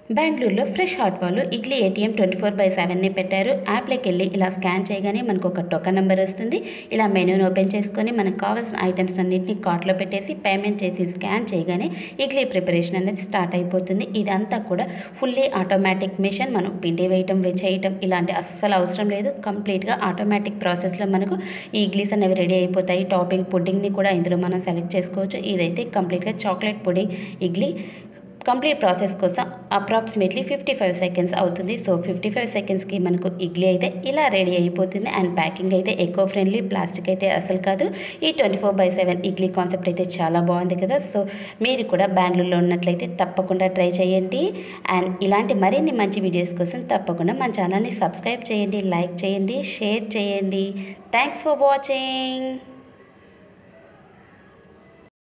బెంగళూరులో fresh hot వాళ్ళు idli ATM twenty four by సెవెన్ని పెట్టారు యాప్లోకి వెళ్ళి ఇలా స్కాన్ చేయగానే మనకు ఒక టోకన్ నెంబర్ వస్తుంది ఇలా మెనూని ఓపెన్ చేసుకొని మనకు కావాల్సిన ఐటమ్స్ అన్నింటినీ కార్ట్లో పెట్టేసి పేమెంట్ చేసి స్కాన్ చేయగానే ఇడ్లీ ప్రిపరేషన్ అనేది స్టార్ట్ అయిపోతుంది ఇదంతా కూడా ఫుల్లీ ఆటోమేటిక్ మిషన్ మనం పిండి వేయటం వే- చేయటం ఇలాంటి అస్సలు అవసరం లేదు కంప్లీట్గా ఆటోమేటిక్ ప్రాసెస్లో మనకు ఈ ఇడ్లీస్ అనేవి రెడీ అయిపోతాయి టాపింగ్ పుడ్డింగ్ని కూడా ఇందులో మనం సెలెక్ట్ చేసుకోవచ్చు ఇదైతే కంప్లీట్గా chocolate pudding idli complete process కోసం అప్రాక్సిమేట్లీ ఫిఫ్టీ ఫైవ్ సెకండ్స్ అవుతుంది సో ఫిఫ్టీ ఫైవ్ సెకండ్స్కి మనకు ఇడ్లీ అయితే ఇలా రెడీ అయిపోతుంది అండ్ ప్యాకింగ్ అయితే ఎకో ఫ్రెండ్లీ ప్లాస్టిక్ అయితే అసలు కాదు ఈ twenty four by seven idli concept అయితే చాలా బాగుంది కదా సో మీరు కూడా బెంగళూరులో ఉన్నట్లయితే తప్పకుండా ట్రై చేయండి అండ్ ఇలాంటి మరిన్ని మంచి వీడియోస్ కోసం తప్పకుండా మన ఛానల్ని సబ్స్క్రైబ్ చేయండి లైక్ చేయండి షేర్ చేయండి థ్యాంక్స్ ఫర్ వాచింగ్